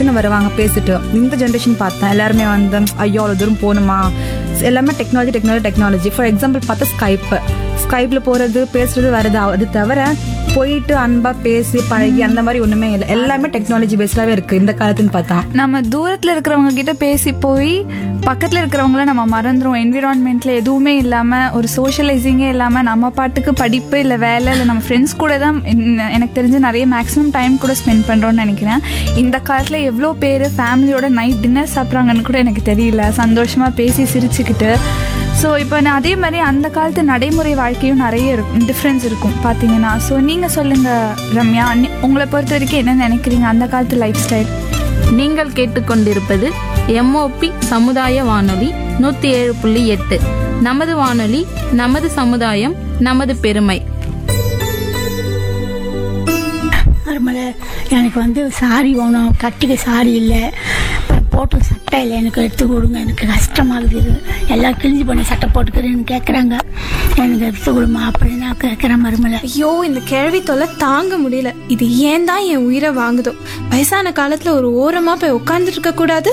டக்குன்னு வருவாங்க பேசிட்டு இந்த ஜென்ரேஷன் பார்த்தேன் எல்லாருமே வந்து ஐயோ அவ்வளோ தூரம் போகணுமா எல்லாமே technology technology technology for example பார்த்தா ஸ்கைப்பு ஸ்கைப்பில் போகிறது பேசுறது வரது அது தவிர போயிட்டு அன்பா பேசி பழகி அந்த மாதிரி ஒண்ணுமே இல்லை எல்லாமே டெக்னாலஜி பேஸ்டாவே இருக்கு இந்த காலத்துன்னு பார்த்தா நம்ம தூரத்துல இருக்கிறவங்க கிட்ட பேசி போய் பக்கத்துல இருக்கிறவங்கள நம்ம மறந்துரும் என்விரான்மெண்ட்ல எதுவுமே இல்லாம ஒரு சோஷியலைசிங்கே இல்லாம நம்ம பாட்டுக்கு படிப்பு இல்ல வேலை இல்ல நம்ம ஃப்ரெண்ட்ஸ் கூட தான் என்ன- எனக்கு தெரிஞ்சு நிறைய மேக்ஸிமம் டைம் கூட ஸ்பெண்ட் பண்றோம்னு நினைக்கிறேன் இந்த காலத்துல எவ்வளோ பேர் ஃபேமிலியோட நைட் டின்னர் சாப்பிட்றாங்கன்னு கூட எனக்கு தெரியல சந்தோஷமா பேசி சிரிச்சுக்கிட்டு ஸோ இப்போ நான் அதே மாதிரி அந்த காலத்து நடைமுறை வாழ்க்கையும் நிறைய இருக்கும் டிஃப்ரென்ஸ் இருக்கும் பார்த்தீங்கன்னா ஸோ நீங்கள் சொல்லுங்கள் ரம்யா நீ- உங்களை பொறுத்த வரைக்கும் என்ன நினைக்கிறீங்க அந்த காலத்து லைஃப் ஸ்டைல் நீங்கள் கேட்டுக்கொண்டிருப்பது எம்ஓபி சமுதாய வானொலி நூத்தி ஏழு புள்ளி எட்டு நமது வானொலி நமது சமுதாயம் நமது பெருமை மறுமலை எனக்கு வந்து சாரி வேணும் கட்டிக்க சாரி இல்லை அப்புறம் போட்டு சட்டை இல்லை எனக்கு எடுத்து கொடுங்க எனக்கு கஷ்டமாகுது இது. எல்லாம் கிழிஞ்சு பண்ணி சட்டை போட்டுக்கிறேன்னு கேட்குறாங்க எனக்கு எடுத்து கொடுமா அப்படின்னு நான் கேட்குறேன் மறுமலை ஐயோ இந்த கேள்வி தொல்லை தாங்க முடியல இது ஏன் தான் என் உயிரை வாங்குதோ வயசான காலத்துல ஒரு ஓரமா போய் உட்கார்ந்துட்டு இருக்க கூடாது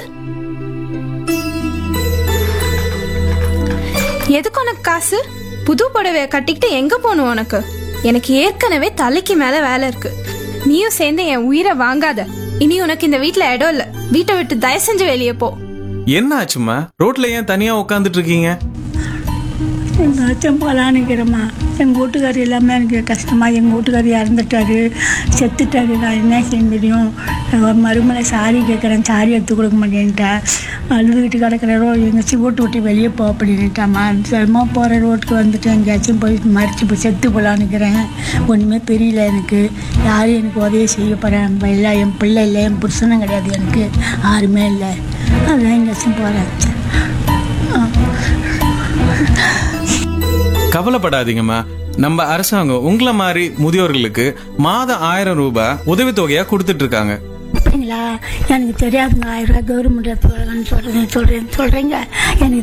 எதுக்கு உனக்கு காசு புது புடவைய கட்டிக்கிட்டு எங்க போகணும் உனக்கு எனக்கு ஏற்கனவே தலைக்கு மேல வேலை இருக்கு நீயும் சேர்ந்து என் உயிரை வாங்காத இனி உனக்கு இந்த வீட்ல இடம் இல்ல வீட்டை விட்டு தயவு செஞ்சு வெளியே போ என்ன ஆச்சும்மா ரோட்ல ஏன் தனியா உட்காந்துட்டு இருக்கீங்க எங்காச்சும் போகலான்னுக்கிறேம்மா எங்கள் வீட்டுக்காரர் எல்லாமே எனக்கு கஷ்டமாக எங்கள் வீட்டுக்காரர் இறந்துட்டாரு செத்துட்டாரு நான் என்ன செய்ய முடியும் நான் மறுமலை சாரி கேட்குறேன் சாரி எடுத்து கொடுக்க மாட்டேன்ட்டேன் அழுதுகிட்டு கிடக்கிற ரோ எங்கேயாச்சும் வீட்டு விட்டு வெளியே போ அப்படின்ட்டாம்மா சிரமமாக போகிற ரோட்டுக்கு வந்துட்டு எங்கேயாச்சும் போய் மறிச்சு போய் செத்து போகலான்னுக்கிறேன் ஒன்றுமே தெரியல எனக்கு யாரும் எனக்கு உதவி செய்ய போகிறேன் இல்லை என் பிள்ளை இல்லை என் புருஷனும் கிடையாது எனக்கு யாருமே இல்லை அதான் எங்கேயாச்சும் போகிறேன் கவலைப்படாதீங்கம்மா நம்ம அரசாங்கம் உங்களை மாதிரி முதியோர்களுக்கு மாதம் ஆயிரம் ரூபாய் உதவித்தொகையா கொடுத்துட்டு இருக்காங்க அப்படிங்களா எனக்கு தெரியாதுங்க ஆயிரம் ரூபாய் கவர்மெண்ட் சொல்கிறேன்னு சொல்கிறேன் சொல்கிறேன் சொல்கிறீங்க எனக்கு